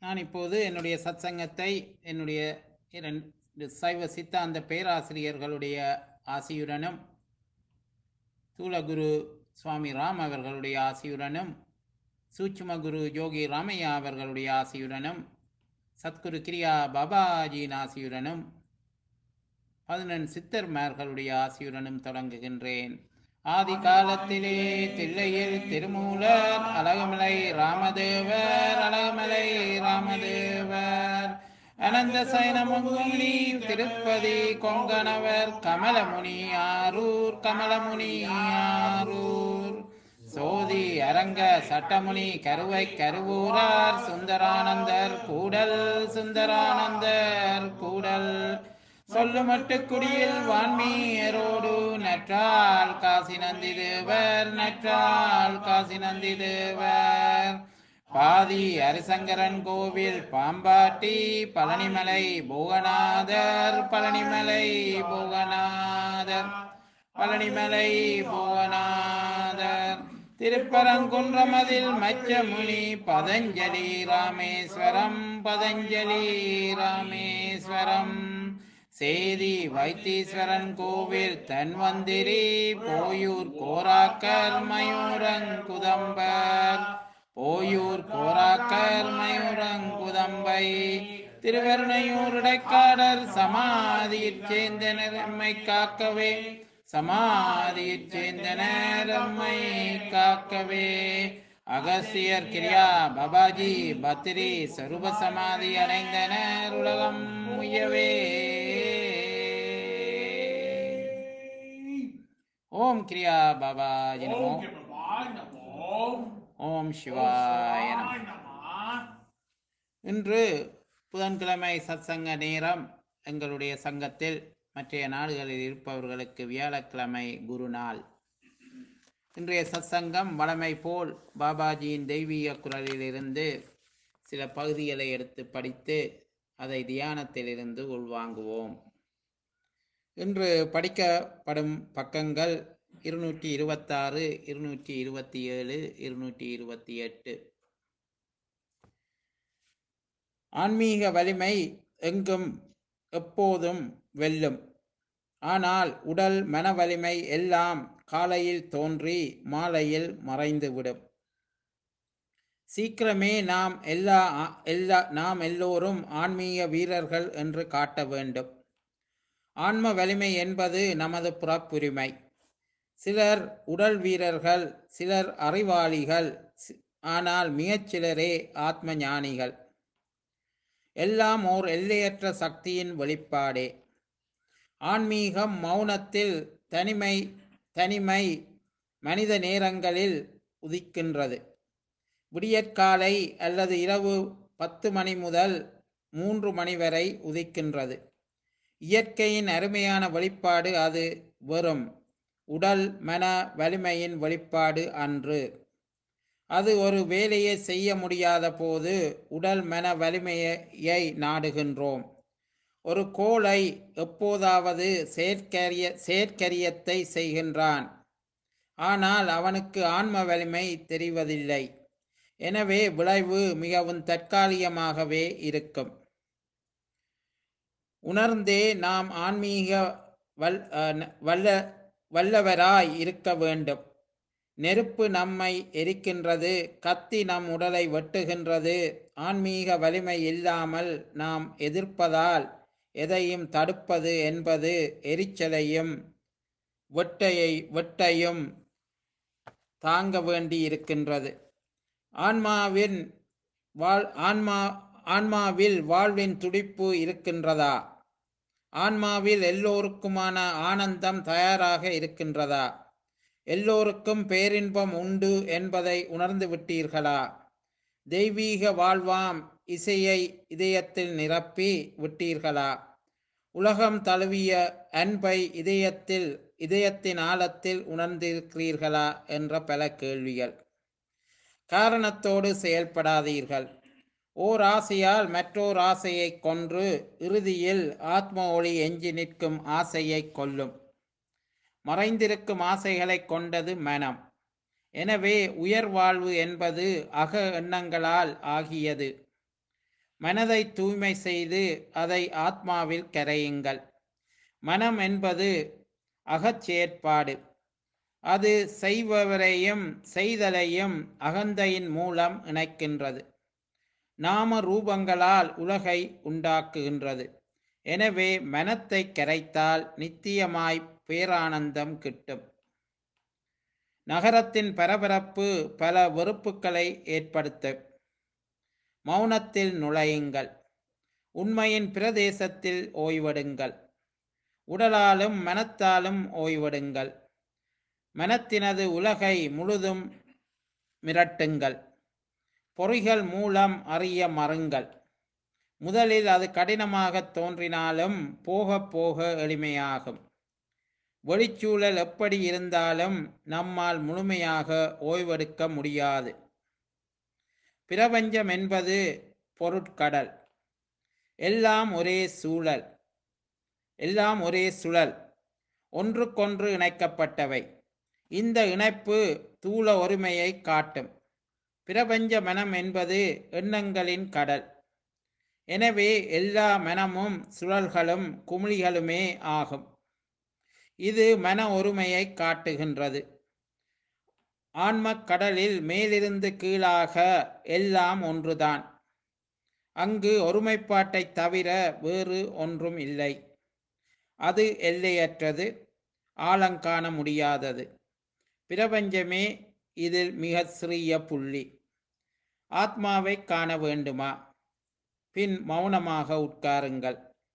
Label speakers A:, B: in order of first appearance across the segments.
A: நான் இப்போது என்னுடைய சத்சங்கத்தை என்னுடைய இரண்டு சைவ சித்தாந்த பேராசிரியர்களுடைய ஆசியுடனும் தூலகுரு சுவாமி ராம் அவர்களுடைய ஆசியுடனும் சூட்சும குரு யோகி ராமையா அவர்களுடைய ஆசியுடனும் சத்குரு கிரியா பாபாஜியின் ஆசியுடனும் பதினெண் சித்தர்மார்களுடைய ஆசியுடனும் தொடங்குகின்றேன் ஆதி காலத்திலே தில்லையில் திருமூலர் அழகுமலை ராமதேவர் அழகுமலை ராமதேவர் அனந்த சைனமுனி திருப்பதி கொங்கணவர் கமலமுனி ஆரூர் கமலமுனி ஆரூர் சோதி அரங்க சட்டமுனி கருவை கருவூரார் சுந்தரானந்தர் கூடல் சுந்தரானந்தர் கூடல் சொல்லுமட்டு குடியில் வான்மீயரோடு நற்றால் காசி நந்தி தேவர் நற்றால் காசி நந்தி தேவர் பாதி ஹரிசங்கரன் கோவில் பாம்பாட்டி பழனிமலை போகநாதர் பழனிமலை போகநாதர் பழனிமலை போகநாதர் திருப்பரங்குன்றமதில் மச்சமுனி பதஞ்சலி ராமேஸ்வரம் பதஞ்சலி ராமேஸ்வரம் சேதி வைத்தீஸ்வரன் கோவில் தன்வந்திரி போயூர் கோராக்கர் மயூரங்குதம்பர் போயூர் கோராக்கர் மயூரங்குதம்பை திருவருணையூர் இடைக்காடர் சமாதியிற் சேர்ந்தனர் எம்மை காக்கவே சமாதியிற் சேர்ந்தனர் எம்மை காக்கவே அகஸ்தியர் கிரியா பாபாஜி பத்ரி சருப சமாதி அடைந்தனர் உலகம் முயவே ஓம் கிரியா பாபாஜி நமோ ஓம் சிவாய நமோ இன்று புதன்கிழமை சத்சங்க நேரம் எங்களுடைய சங்கத்தில் மற்றைய நாடுகளில் இருப்பவர்களுக்கு வியாழக்கிழமை குரு நாள் இன்றைய சத்சங்கம் வளமை போல் பாபாஜியின் தெய்வீக குரலிலிருந்து சில பகுதிகளை எடுத்து படித்து அதை தியானத்திலிருந்து உள்வாங்குவோம் இன்று படிக்கப்படும் பக்கங்கள் இருநூற்றி இருபத்தாறு இருநூற்றி இருபத்தி ஏழு இருநூற்றி இருபத்தி எட்டு ஆன்மீக வலிமை எங்கும் எப்போதும் வெல்லும் ஆனால் உடல் மன வலிமை எல்லாம் காலையில் தோன்றி மாலையில் மறைந்துவிடும் சீக்கிரமே நாம் எல்லா எல்லா நாம் எல்லோரும் ஆன்மீக வீரர்கள் என்று காட்ட வேண்டும் ஆன்ம வலிமை என்பது நமது புறப்புரிமை சிலர் உடல் வீரர்கள் சிலர் அறிவாளிகள் ஆனால் மிகச்சிலரே ஆத்ம ஞானிகள் எல்லாம் ஓர் எல்லையற்ற சக்தியின் வெளிப்பாடே ஆன்மீகம் மௌனத்தில் தனிமை தனிமை மனித நேரங்களில் உதிக்கின்றது விடியற்காலை அல்லது இரவு பத்து மணி முதல் மூன்று மணி வரை உதிக்கின்றது இயற்கையின் அருமையான வெளிப்பாடு அது வெறும் உடல் மன வலிமையின் வெளிப்பாடு அன்று அது ஒரு வேலையை செய்ய முடியாத போது உடல் மன வலிமையை நாடுகின்றோம் ஒரு கோளை எப்போதாவது செயற்கரிய செயற்கரியத்தை செய்கின்றான் ஆனால் அவனுக்கு ஆன்ம வலிமை தெரிவதில்லை எனவே விளைவு மிகவும் தற்காலிகமாகவே இருக்கும் உணர்ந்தே நாம் ஆன்மீக வல் வல்ல வல்லவராய் இருக்க வேண்டும் நெருப்பு நம்மை எரிக்கின்றது கத்தி நம் உடலை வெட்டுகின்றது ஆன்மீக வலிமை இல்லாமல் நாம் எதிர்ப்பதால் எதையும் தடுப்பது என்பது எரிச்சலையும் வெட்டையை வெட்டையும் தாங்க வேண்டி இருக்கின்றது ஆன்மாவின் வாழ் ஆன்மா ஆன்மாவில் வாழ்வின் துடிப்பு இருக்கின்றதா ஆன்மாவில் எல்லோருக்குமான ஆனந்தம் தயாராக இருக்கின்றதா எல்லோருக்கும் பேரின்பம் உண்டு என்பதை உணர்ந்து விட்டீர்களா தெய்வீக வாழ்வாம் இசையை இதயத்தில் நிரப்பி விட்டீர்களா உலகம் தழுவிய அன்பை இதயத்தில் இதயத்தின் ஆழத்தில் உணர்ந்திருக்கிறீர்களா என்ற பல கேள்விகள் காரணத்தோடு செயல்படாதீர்கள் ஓர் ஆசையால் மற்றோர் ஆசையை கொன்று இறுதியில் ஆத்ம ஒளி எஞ்சி நிற்கும் ஆசையை கொல்லும் மறைந்திருக்கும் ஆசைகளை கொண்டது மனம் எனவே உயர் வாழ்வு என்பது அக எண்ணங்களால் ஆகியது மனதை தூய்மை செய்து அதை ஆத்மாவில் கரையுங்கள் மனம் என்பது அகச்செயற்பாடு அது செய்பவரையும் செய்தலையும் அகந்தையின் மூலம் இணைக்கின்றது நாம ரூபங்களால் உலகை உண்டாக்குகின்றது எனவே மனத்தை கரைத்தால் நித்தியமாய் பேரானந்தம் கிட்டும் நகரத்தின் பரபரப்பு பல வெறுப்புகளை ஏற்படுத்த மௌனத்தில் நுழையுங்கள் உண்மையின் பிரதேசத்தில் ஓய்வெடுங்கள் உடலாலும் மனத்தாலும் ஓய்வெடுங்கள் மனத்தினது உலகை முழுதும் மிரட்டுங்கள் பொறிகள் மூலம் அறிய மறுங்கள் முதலில் அது கடினமாக தோன்றினாலும் போக போக எளிமையாகும் வெளிச்சூழல் எப்படி இருந்தாலும் நம்மால் முழுமையாக ஓய்வெடுக்க முடியாது பிரபஞ்சம் என்பது பொருட்கடல் எல்லாம் ஒரே சூழல் எல்லாம் ஒரே சுழல் ஒன்றுக்கொன்று இணைக்கப்பட்டவை இந்த இணைப்பு தூள ஒருமையை காட்டும் பிரபஞ்ச மனம் என்பது எண்ணங்களின் கடல் எனவே எல்லா மனமும் சுழல்களும் குமிழிகளுமே ஆகும் இது மன ஒருமையை காட்டுகின்றது ஆன்மக் கடலில் மேலிருந்து கீழாக எல்லாம் ஒன்றுதான் அங்கு ஒருமைப்பாட்டை தவிர வேறு ஒன்றும் இல்லை அது எல்லையற்றது ஆழங்காண முடியாதது பிரபஞ்சமே இதில் மிக சிறிய புள்ளி ஆத்மாவை காண வேண்டுமா பின் மௌனமாக உட்காருங்கள்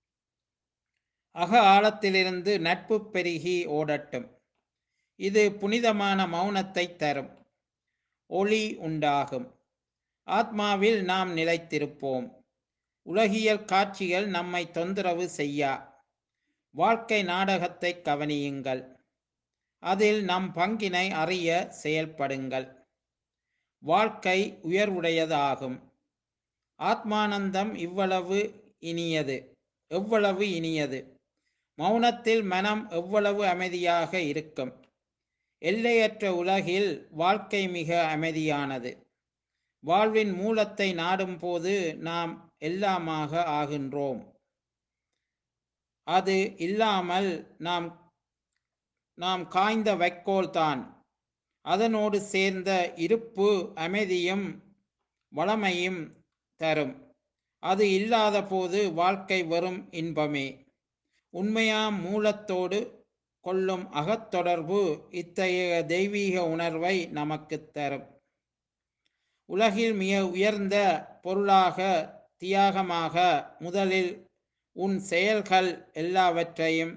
A: அக ஆழத்திலிருந்து நட்பு பெருகி ஓடட்டும் இது புனிதமான மௌனத்தை தரும் ஒளி உண்டாகும் ஆத்மாவில் நாம் நிலைத்திருப்போம் உலகியல் காட்சிகள் நம்மை தொந்தரவு செய்யா வாழ்க்கை நாடகத்தை கவனியுங்கள் அதில் நம் பங்கினை அறிய செயல்படுங்கள் வாழ்க்கை உயர்வுடையதாகும் ஆத்மானந்தம் இவ்வளவு இனியது எவ்வளவு இனியது மௌனத்தில் மனம் எவ்வளவு அமைதியாக இருக்கும் எல்லையற்ற உலகில் வாழ்க்கை மிக அமைதியானது வாழ்வின் மூலத்தை நாடும் போது நாம் எல்லாமாக ஆகின்றோம் அது இல்லாமல் நாம் நாம் காய்ந்த வைக்கோல் தான் அதனோடு சேர்ந்த இருப்பு அமைதியும் வளமையும் தரும் அது இல்லாத போது வாழ்க்கை வெறும் இன்பமே உண்மையாம் மூலத்தோடு கொள்ளும் அகத்தொடர்பு இத்தகைய தெய்வீக உணர்வை நமக்கு தரும் உலகில் மிக உயர்ந்த பொருளாக தியாகமாக முதலில் உன் செயல்கள் எல்லாவற்றையும்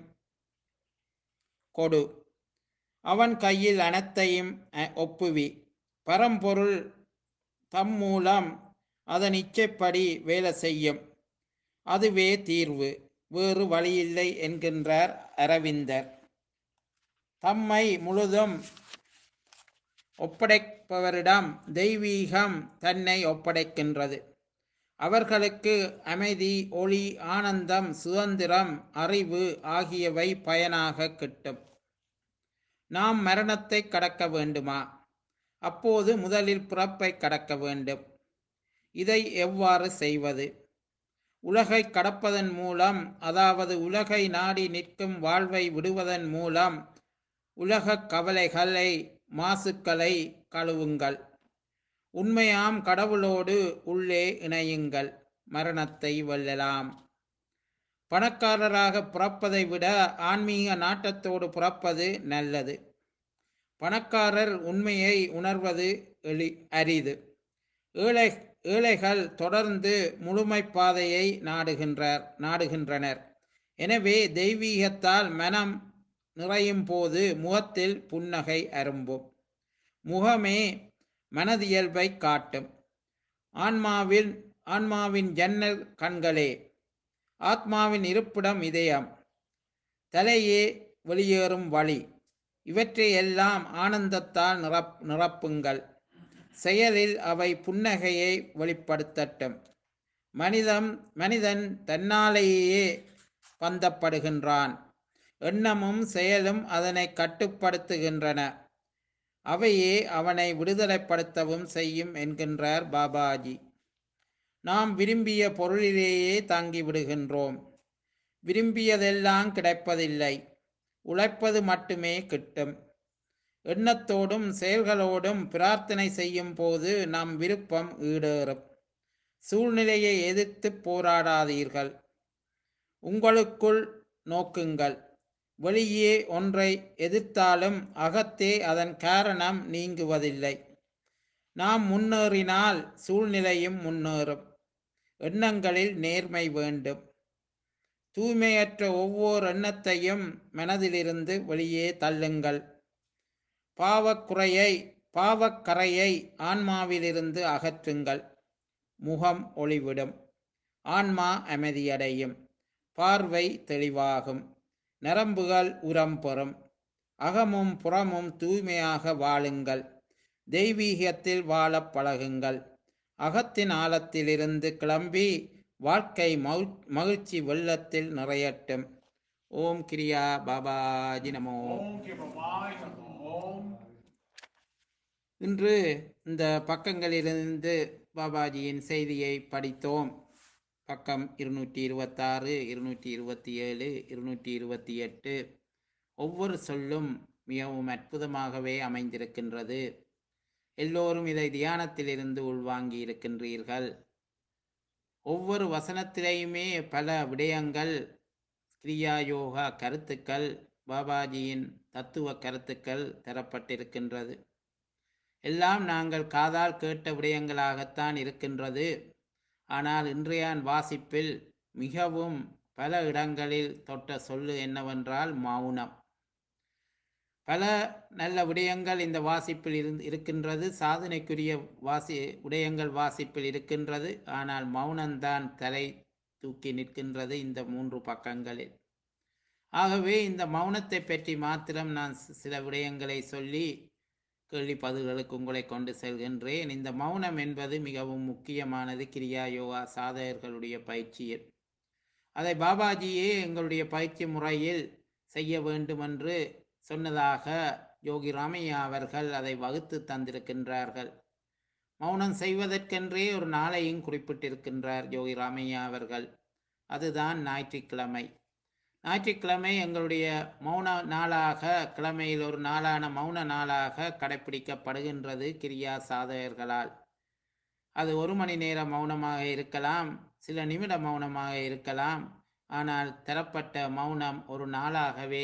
A: கொடு அவன் கையில் அனைத்தையும் அ- ஒப்புவி பரம்பொருள் தம் மூலம் அதன் இச்சைப்படி வேலை செய்யும் அதுவே தீர்வு வேறு வழியில்லை என்கின்றார் அரவிந்தர் தம்மை முழுதும் ஒப்படைப்பவரிடம் தெய்வீகம் தன்னை ஒப்படைக்கின்றது அவர்களுக்கு அமைதி ஒளி ஆனந்தம் சுதந்திரம் அறிவு ஆகியவை பயனாக கிட்டும் நாம் மரணத்தை கடக்க வேண்டுமா அப்போது முதலில் பிறப்பை கடக்க வேண்டும் இதை எவ்வாறு செய்வது உலகை கடப்பதன் மூலம் அதாவது உலகை நாடி நிற்கும் வாழ்வை விடுவதன் மூலம் உலகக் கவலைகளை மாசுக்களை கழுவுங்கள் உண்மையாம் கடவுளோடு உள்ளே இணையுங்கள் மரணத்தை வெல்லலாம் பணக்காரராக பிறப்பதை விட ஆன்மீக நாட்டத்தோடு பிறப்பது நல்லது பணக்காரர் உண்மையை உணர்வது எளி அரிது ஏழை ஏழைகள் தொடர்ந்து முழுமை பாதையை நாடுகின்றார் நாடுகின்றனர் எனவே தெய்வீகத்தால் மனம் நிறையும் போது முகத்தில் புன்னகை அரும்பும் முகமே மனதியல்பை காட்டும் ஆன்மாவில் ஆன்மாவின் ஜன்னல் கண்களே ஆத்மாவின் இருப்பிடம் இதயம் தலையே வெளியேறும் வழி இவற்றை எல்லாம் ஆனந்தத்தால் நிரப் நிரப்புங்கள் செயலில் அவை புன்னகையை வெளிப்படுத்தட்டும் மனிதம் மனிதன் தன்னாலேயே பந்தப்படுகின்றான் எண்ணமும் செயலும் அதனை கட்டுப்படுத்துகின்றன அவையே அவனை விடுதலைப்படுத்தவும் செய்யும் என்கின்றார் பாபாஜி நாம் விரும்பிய பொருளிலேயே தங்கி விடுகின்றோம் விரும்பியதெல்லாம் கிடைப்பதில்லை உழைப்பது மட்டுமே கிட்டும் எண்ணத்தோடும் செயல்களோடும் பிரார்த்தனை செய்யும் போது நம் விருப்பம் ஈடேறும் சூழ்நிலையை எதிர்த்து போராடாதீர்கள் உங்களுக்குள் நோக்குங்கள் வெளியே ஒன்றை எதிர்த்தாலும் அகத்தே அதன் காரணம் நீங்குவதில்லை நாம் முன்னேறினால் சூழ்நிலையும் முன்னேறும் எண்ணங்களில் நேர்மை வேண்டும் தூய்மையற்ற ஒவ்வொரு எண்ணத்தையும் மனதிலிருந்து வெளியே தள்ளுங்கள் பாவக்குறையை பாவக்கரையை ஆன்மாவிலிருந்து அகற்றுங்கள் முகம் ஒளிவிடும் ஆன்மா அமைதியடையும் பார்வை தெளிவாகும் நரம்புகள் உரம் பெறும் அகமும் புறமும் தூய்மையாக வாழுங்கள் தெய்வீகத்தில் வாழப் பழகுங்கள் அகத்தின் ஆழத்திலிருந்து கிளம்பி வாழ்க்கை மகிழ்- மகிழ்ச்சி வெள்ளத்தில் நிறையட்டும் ஓம் கிரியா பாபாஜி நமோ
B: ஓம் கே பவாய் நமோ ஓம்
A: இன்று இந்த பக்கங்களிலிருந்து பாபாஜியின் செய்தியை படித்தோம் பக்கம் இருநூற்றி இருபத்தாறு இருநூற்றி இருபத்தி ஏழு இருநூற்றி இருபத்தி எட்டு ஒவ்வொரு சொல்லும் மிகவும் அற்புதமாகவே அமைந்திருக்கின்றது எல்லோரும் இதை தியானத்திலிருந்து உள்வாங்கி இருக்கின்றீர்கள் ஒவ்வொரு வசனத்திலேயுமே பல விடயங்கள் கிரியா யோகா கருத்துக்கள் பாபாஜியின் தத்துவ கருத்துக்கள் தரப்பட்டிருக்கின்றது எல்லாம் நாங்கள் காதால் கேட்ட விடயங்களாகத்தான் இருக்கின்றது ஆனால் இன்றைய வாசிப்பில் மிகவும் பல இடங்களில் தொட்ட சொல்லு என்னவென்றால் மௌனம் பல நல்ல விடயங்கள் இந்த வாசிப்பில் இருந்து இருக்கின்றது சாதனைக்குரிய வாசி விடயங்கள் வாசிப்பில் இருக்கின்றது ஆனால் மௌனம்தான் தலை தூக்கி நிற்கின்றது இந்த மூன்று பக்கங்களில் ஆகவே இந்த மௌனத்தை பற்றி மாத்திரம் நான் சி- சில விடயங்களை சொல்லி கேள்வி பதில்களுக்கு உங்களை கொண்டு செல்கின்றேன் இந்த மௌனம் என்பது மிகவும் முக்கியமானது கிரியா யோகா சாதகர்களுடைய பயிற்சியில் அதை பாபாஜியே எங்களுடைய பயிற்சி முறையில் செய்ய வேண்டும் என்று சொன்னதாக யோகி ராமையா அவர்கள் அதை வகுத்து தந்திருக்கின்றார்கள் மௌனம் செய்வதற்கென்றே ஒரு நாளையும் குறிப்பிட்டிருக்கின்றார் யோகி ராமையா அவர்கள் அதுதான் ஞாயிற்றுக்கிழமை ஞாயிற்றுக்கிழமை எங்களுடைய மௌன நாளாக கிழமையில் ஒரு நாளான மௌன நாளாக கடைப்பிடிக்கப்படுகின்றது கிரியா சாதகர்களால் அது ஒரு மணி நேர மௌனமாக இருக்கலாம் சில நிமிட மௌனமாக இருக்கலாம் ஆனால் தரப்பட்ட மௌனம் ஒரு நாளாகவே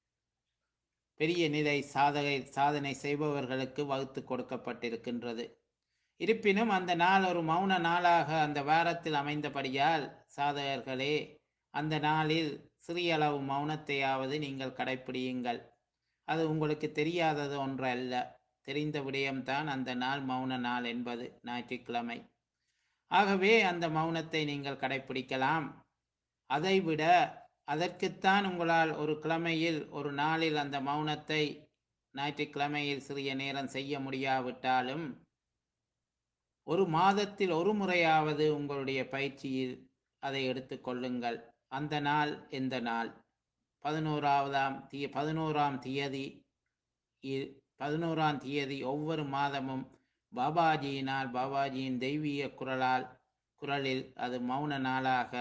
A: பெரிய நிலை சாதகை சாதனை செய்பவர்களுக்கு வகுத்து கொடுக்கப்பட்டிருக்கின்றது இருப்பினும் அந்த நாள் ஒரு மௌன நாளாக அந்த வாரத்தில் அமைந்தபடியால் சாதகர்களே அந்த நாளில் சிறிய அளவு மௌனத்தையாவது நீங்கள் கடைப்பிடியுங்கள் அது உங்களுக்கு தெரியாதது ஒன்று அல்ல தெரிந்த விடயம்தான் அந்த நாள் மௌன நாள் என்பது ஞாயிற்றுக்கிழமை ஆகவே அந்த மௌனத்தை நீங்கள் கடைப்பிடிக்கலாம் அதைவிட அதற்குத்தான் உங்களால் ஒரு கிழமையில் ஒரு நாளில் அந்த மௌனத்தை ஞாயிற்றுக்கிழமையில் சிறிய நேரம் செய்ய முடியாவிட்டாலும் ஒரு மாதத்தில் ஒரு முறையாவது உங்களுடைய பயிற்சியில் அதை எடுத்துக்கொள்ளுங்கள் அந்த நாள் எந்த நாள் பதினோராவதாம் தீ பதினோராம் தேதி இ- பதினோராம் தேதி ஒவ்வொரு மாதமும் பாபாஜியினால் பாபாஜியின் தெய்வீக குரலால் குரலில் அது மௌன நாளாக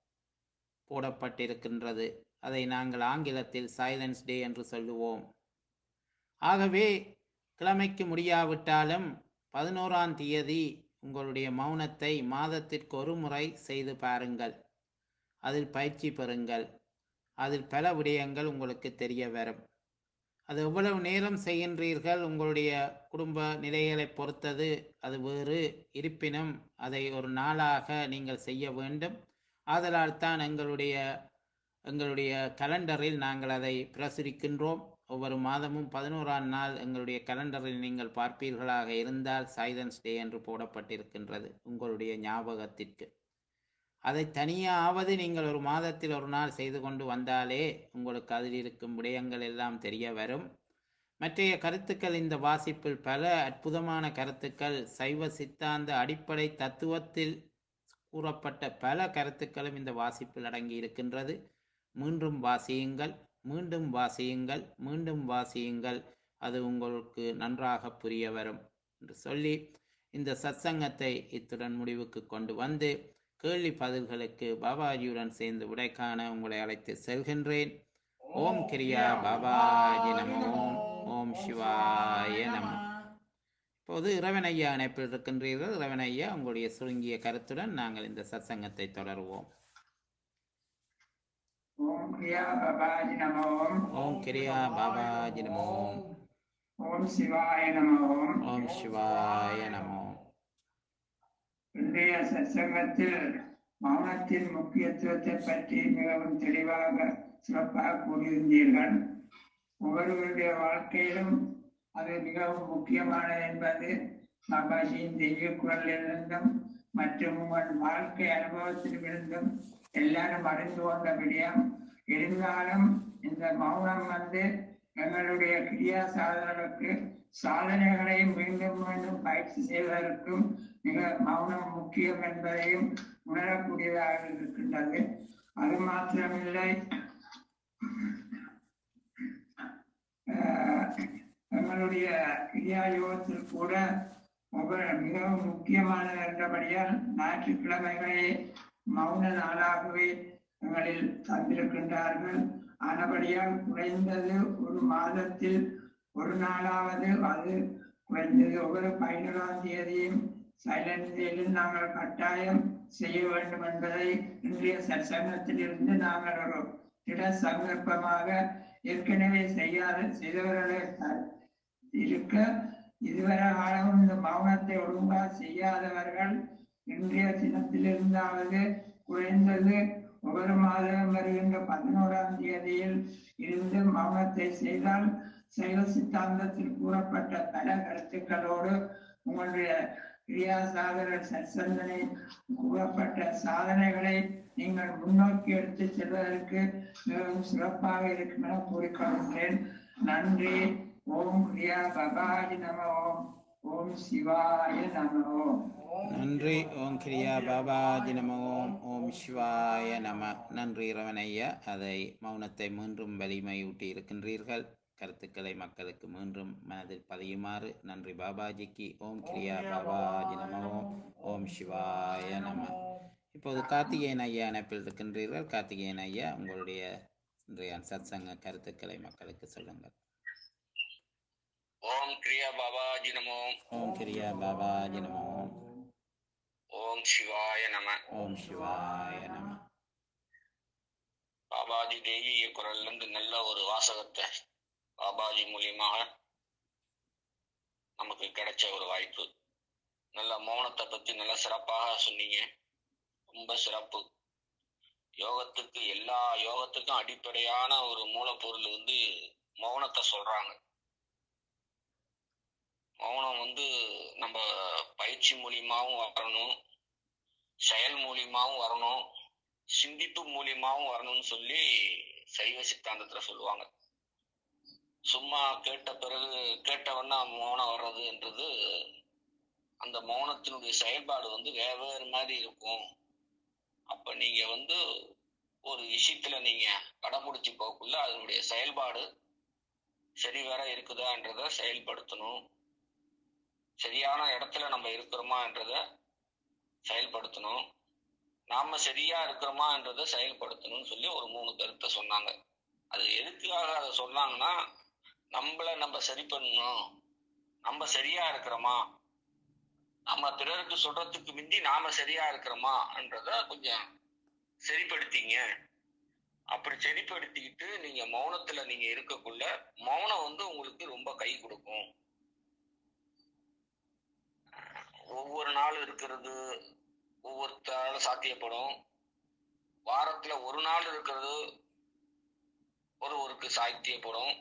A: போடப்பட்டிருக்கின்றது அதை நாங்கள் ஆங்கிலத்தில் சைலன்ஸ் டே என்று சொல்லுவோம் ஆகவே கிழமைக்கு முடியாவிட்டாலும் பதினோராம் தேதி உங்களுடைய மௌனத்தை மாதத்திற்கு ஒரு முறை செய்து பாருங்கள் அதில் பயிற்சி பெறுங்கள் அதில் பல விடயங்கள் உங்களுக்கு தெரிய வரும் அது எவ்வளவு நேரம் செய்கின்றீர்கள் உங்களுடைய குடும்ப நிலைகளை பொறுத்தது அது வேறு இருப்பினும் அதை ஒரு நாளாக நீங்கள் செய்ய வேண்டும் ஆதலால் தான் எங்களுடைய எங்களுடைய கலண்டரில் நாங்கள் அதை பிரசுரிக்கின்றோம் ஒவ்வொரு மாதமும் பதினோராம் நாள் எங்களுடைய கலண்டரில் நீங்கள் பார்ப்பீர்களாக இருந்தால் சைலன்ஸ் டே என்று போடப்பட்டிருக்கின்றது உங்களுடைய ஞாபகத்திற்கு அதை தனியாவது நீங்கள் ஒரு மாதத்தில் ஒரு நாள் செய்து கொண்டு வந்தாலே உங்களுக்கு அதில் இருக்கும் விடயங்கள் எல்லாம் தெரிய வரும் மற்றைய கருத்துக்கள் இந்த வாசிப்பில் பல அற்புதமான கருத்துக்கள் சைவ சித்தாந்த அடிப்படை தத்துவத்தில் கூறப்பட்ட பல கருத்துக்களும் இந்த வாசிப்பில் அடங்கி இருக்கின்றது மீண்டும் வாசியுங்கள் மீண்டும் வாசியுங்கள் மீண்டும் வாசியுங்கள் அது உங்களுக்கு நன்றாக புரிய வரும் என்று சொல்லி இந்த சத்சங்கத்தை இத்துடன் முடிவுக்கு கொண்டு வந்து கேள்வி பதில்களுக்கு பாபாஜியுடன் சேர்ந்து விடை காண உங்களை அழைத்து செல்கின்றேன் ஓம் கிரியா பாபாஜி நம ஓம் ஓம் சிவாய நம இப்போது இறைவனையா இணைப்பில் இருக்கின்றீர்கள் இறைவனையா உங்களுடைய சுருங்கிய கருத்துடன் நாங்கள் இந்த சத்சங்கத்தை தொடருவோம்
C: ஓம் கிரியா பாபாஜி நம ஓம்
A: ஓம் கிரியா பாபாஜி நம ஓம்
C: ஓம் சிவாய நம ஓம்
A: ஓம் சிவாய நமோ
C: இன்றைய சத்சங்கத்தில் மௌனத்தின் முக்கியத்துவத்தை பற்றி மிகவும் தெளிவாக சிறப்பாக கூறியிருந்தீர்கள் ஒவ்வொருவருடைய வாழ்க்கையிலும் அது மிகவும் முக்கியமானது என்பது பாபாஜியின் தெய்வ குரலிலிருந்தும் மற்றும் உங்கள் வாழ்க்கை அனுபவத்திலிருந்தும் எல்லாரும் அறிந்து கொண்ட விடயம் இருந்தாலும் இந்த மௌனம் வந்து எங்களுடைய கிரியா சாதனர்களுக்கு சாதனைகளை மீண்டும் மீண்டும் பயிற்சி செய்வதற்கும் மிக மௌனம் முக்கியம் என்பதையும் உணரக்கூடியதாக இருக்கின்றது அது மாத்திரமில்லை ஆஹ், எங்களுடைய கிரியா யோகத்தில் கூட ஒவ்வொரு மிகவும் முக்கியமானது என்றபடியால் ஞாயிற்றுக்கிழமைகளை மௌன நாளாகவே எங்களில் தந்திருக்கின்றார்கள் ஆனபடியால் குறைந்தது ஒரு மாதத்தில் ஒரு நாளாவது அது குறைந்தது ஒவ்வொரு பதினோராம் தேதியும் சைலன்ஸில் நாங்கள் கட்டாயம் செய்ய வேண்டும் என்பதை இன்றைய சற்சங்கத்தில் இருந்து நாங்கள் ஒரு திட சங்கல்பமாக ஏற்கனவே செய்யாத செய்தவர்களை த- இருக்க இதுவரை காலமும் இந்த மௌனத்தை ஒழுங்காக செய்யாதவர்கள் இன்றைய தினத்திலிருந்தாவது குறைந்தது ஒவ்வொரு மாதம் வருகின்ற பதினோராம் தேதியில் இருந்து மௌனத்தை செய்தால் சைவ சித்தாந்தத்தில் கூறப்பட்ட பல கருத்துக்களோடு உங்களுடைய கிரியா சாதன சற்சந்தனை கூறப்பட்ட சாதனைகளை நீங்கள் முன்னோக்கி எடுத்து செல்வதற்கு மிகவும் சிறப்பாக இருக்கும் என கூறிக்கொள்கிறேன் நன்றி ஓம் கிரியா பபாஜி நம ஓம் ஓம் சிவாய நம ஓம்
A: நன்றி ஓம் கிரியா பாபாஜி நம ஓம் ஓம் சிவாய நம நன்றி இறைவனையா அதை மௌனத்தை மீண்டும் வலிமையூட்டி இருக்கின்றீர்கள் கருத்துக்களை மக்களுக்கு மீண்டும் மனதில் பதியுமாறு நன்றி பாபாஜிக்கு ஓம் கிரியா பாபாஜி நம ஓம் ஓம் சிவாய நம இப்போது கார்த்திகேயன் ஐயா இணைப்பில் இருக்கின்றீர்கள் கார்த்திகேயன் ஐயா உங்களுடைய இன்றைய சத்சங்க கருத்துக்களை மக்களுக்கு சொல்லுங்கள்
D: ஓம் கிரியா பாபாஜி நமோ
A: ஓம் கிரியா பாபாஜி நம ஓம்
D: ஓம் சிவாய நம
A: ஓம் சிவாய நம
D: பாபாஜி தெய்வீக குரல்ல இருந்து நல்ல ஒரு வாசகத்தை பாபாஜி மூலியமாக நமக்கு கிடைச்ச ஒரு வாய்ப்பு நல்ல மௌனத்தை பத்தி நல்ல சிறப்பாக சொன்னீங்க ரொம்ப சிறப்பு யோகத்துக்கு எல்லா யோகத்துக்கும் அடிப்படையான ஒரு மூலப்பொருள் வந்து மௌனத்தை சொல்றாங்க மௌனம் வந்து நம்ம பயிற்சி மூலியமாவும் வரணும் செயல் மூலியமாவும் வரணும் சிந்திப்பு மூலியமாவும் வரணும்னு சொல்லி சைவ சித்தாந்தத்துல சொல்லுவாங்க சும்மா கேட்ட பிறகு கேட்டவன்னா மௌனம் வர்றதுன்றது அந்த மௌனத்தினுடைய செயல்பாடு வந்து வேற வேறு மாதிரி இருக்கும் அப்ப நீங்க வந்து ஒரு விஷயத்துல நீங்க கடைபிடிச்சு போக்குள்ள அதனுடைய செயல்பாடு சரி வர இருக்குதான்றத செயல்படுத்தணும் சரியான இடத்துல நம்ம இருக்கிறோமான்றத செயல்படுத்தணும் நாம சரியா இருக்கிறோமான்றத செயல்படுத்தணும்னு சொல்லி ஒரு மூணு கருத்தை சொன்னாங்க அது எதுக்காக அதை சொன்னாங்கன்னா நம்மள நம்ம சரி பண்ணணும் நம்ம சரியா இருக்கிறோமா நம்ம பிறருக்கு சொல்றதுக்கு முந்தி நாம சரியா இருக்கிறோமான்றத கொஞ்சம் சரிப்படுத்திங்க அப்படி சரிப்படுத்திக்கிட்டு நீங்க மௌனத்துல நீங்க இருக்கக்குள்ள மௌனம் வந்து உங்களுக்கு ரொம்ப கை கொடுக்கும் ஒவ்வொரு நாள் இருக்கிறது ஒவ்வொருத்தரால சாத்தியப்படும் வாரத்துல ஒரு நாள் இருக்கிறது ஒருவருக்கு சாத்தியப்படும்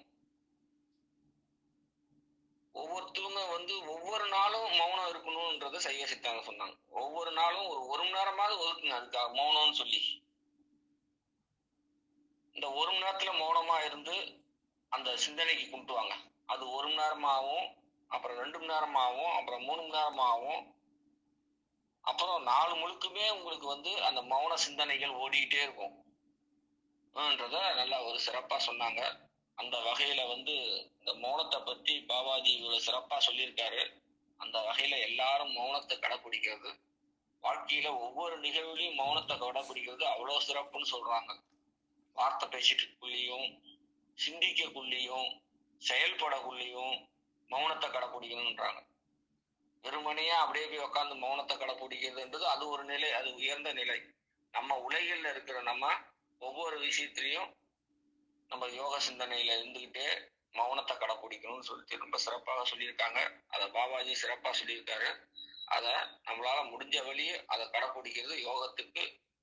D: ஒவ்வொருத்தவங்க வந்து ஒவ்வொரு நாளும் மௌனம் இருக்கணும்ன்றத சைவ சித்தாங்க சொன்னாங்க ஒவ்வொரு நாளும் ஒரு ஒரு மணி நேரமாவது ஒதுக்குங்க அதுக்காக மௌனம்னு சொல்லி இந்த ஒரு மணி நேரத்துல மௌனமா இருந்து அந்த சிந்தனைக்கு கொண்டு வாங்க அது ஒரு மணி நேரமாகவும் அப்புறம் ரெண்டு மணி நேரமாகவும் அப்புறம் மூணு மணி நேரமாகவும் அப்புறம் நாலு முழுக்குமே உங்களுக்கு வந்து அந்த மௌன சிந்தனைகள் ஓடிக்கிட்டே இருக்கும் ன்றத நல்லா ஒரு சிறப்பா சொன்னாங்க அந்த வகையில வந்து இந்த மௌனத்தை பத்தி பாபாஜி இவ்வளவு சிறப்பா சொல்லியிருக்காரு அந்த வகையில எல்லாரும் மௌனத்தை கடைபிடிக்கிறது வாழ்க்கையில ஒவ்வொரு நிகழ்வுலையும் மௌனத்தை கடைபிடிக்கிறது அவ்வளவு சிறப்புன்னு சொல்றாங்க வார்த்தை பேசிட்டுக்குள்ளேயும் சிந்திக்கக்குள்ளேயும் செயல்படக்குள்ளேயும் மௌனத்தை கடைபிடிக்கணும்ன்றாங்க வெறுமனையா அப்படியே போய் உட்காந்து மௌனத்தை கடைபிடிக்கிறதுன்றது அது ஒரு நிலை அது உயர்ந்த நிலை நம்ம உலகில் இருக்கிற நம்ம ஒவ்வொரு விஷயத்திலையும் நம்ம யோக சிந்தனையில இருந்துகிட்டே மௌனத்தை கடைபிடிக்கணும்னு சொல்லிட்டு ரொம்ப சிறப்பாக சொல்லியிருக்காங்க அதை பாபாஜி சிறப்பா சொல்லியிருக்காரு அதை நம்மளால முடிஞ்ச வழியே அதை கடைபிடிக்கிறது யோகத்துக்கு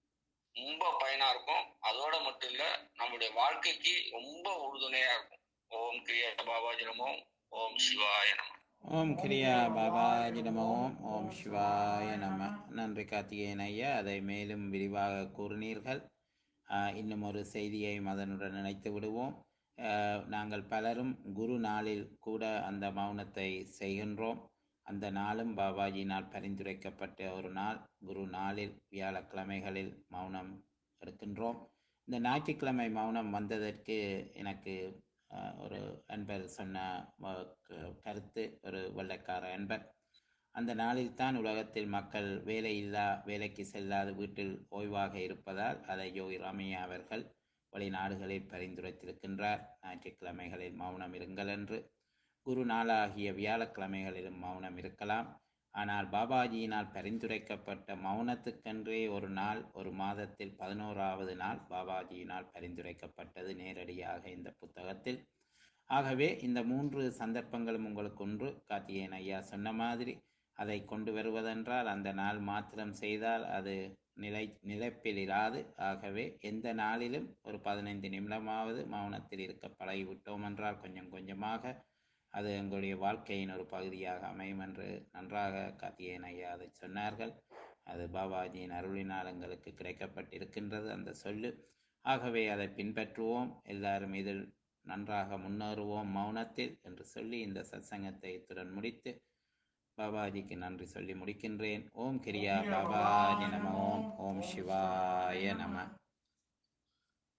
D: ரொம்ப பயனா இருக்கும் அதோட மட்டும் இல்ல நம்முடைய வாழ்க்கைக்கு ரொம்ப உறுதுணையா இருக்கும் ஓம் கிரியா பாபாஜி நமோ ஓம் சிவாய நமோ
A: ஓம் கிரியா பாபாஜி நம ஓம் ஓம் சிவாய நம நன்றி கார்த்திகேயன் ஐயா அதை மேலும் விரிவாக கூறினீர்கள் ஆஹ், இன்னும் ஒரு செய்தியையும் அதனுடன் நினைத்து விடுவோம் ஆஹ், நாங்கள் பலரும் குரு நாளில் கூட அந்த மௌனத்தை செய்கின்றோம் அந்த நாளும் பாபாஜியினால் பரிந்துரைக்கப்பட்ட ஒரு நாள் குரு நாளில் வியாழக்கிழமைகளில் மௌனம் எடுக்கின்றோம் இந்த ஞாயிற்றுக்கிழமை மௌனம் வந்ததற்கு எனக்கு ஆஹ், ஒரு அன்பர் சொன்ன வ- க- கருத்து ஒரு வெள்ளைக்கார அன்பர் அந்த நாளில்தான் உலகத்தில் மக்கள் வேலை இல்லா வேலைக்கு செல்லாது வீட்டில் ஓய்வாக இருப்பதால் அதை யோகி ராமையா அவர்கள் வெளிநாடுகளில் பரிந்துரைத்திருக்கின்றார் ஞாயிற்றுக்கிழமைகளில் மௌனம் இருங்கள் என்று குரு நாளாகிய வியாழக்கிழமைகளிலும் மௌனம் இருக்கலாம் ஆனால் பாபாஜியினால் பரிந்துரைக்கப்பட்ட மௌனத்துக்கென்றே ஒரு நாள் ஒரு மாதத்தில் பதினோராவது நாள் பாபாஜியினால் பரிந்துரைக்கப்பட்டது நேரடியாக இந்த புத்தகத்தில் ஆகவே இந்த மூன்று சந்தர்ப்பங்களும் உங்களுக்கு ஒன்று கார்த்திகேயன் ஐயா சொன்ன மாதிரி அதை கொண்டு வருவதென்றால் அந்த நாள் மாத்திரம் செய்தால் அது நிலை நிலைப்பில் இராது ஆகவே எந்த நாளிலும் ஒரு பதினைந்து நிமிடமாவது மௌனத்தில் இருக்க பழகிவிட்டோம் என்றால் கொஞ்சம் கொஞ்சமாக அது எங்களுடைய வாழ்க்கையின் ஒரு பகுதியாக அமையும் என்று நன்றாக கார்த்திகேயன் ஐயா அதை சொன்னார்கள் அது பாபாஜியின் அருளினால் எங்களுக்கு கிடைக்கப்பட்டிருக்கின்றது அந்த சொல்லு ஆகவே அதை பின்பற்றுவோம் எல்லாரும் இதில் நன்றாக முன்னேறுவோம் மௌனத்தில் என்று சொல்லி இந்த சத்சங்கத்தை இத்துடன் முடித்து பாபாஜிக்கு நன்றி சொல்லி முடிக்கின்றேன் ஓம் கிரியா பாபாஜி நம ஓம் ஓம் சிவாய நம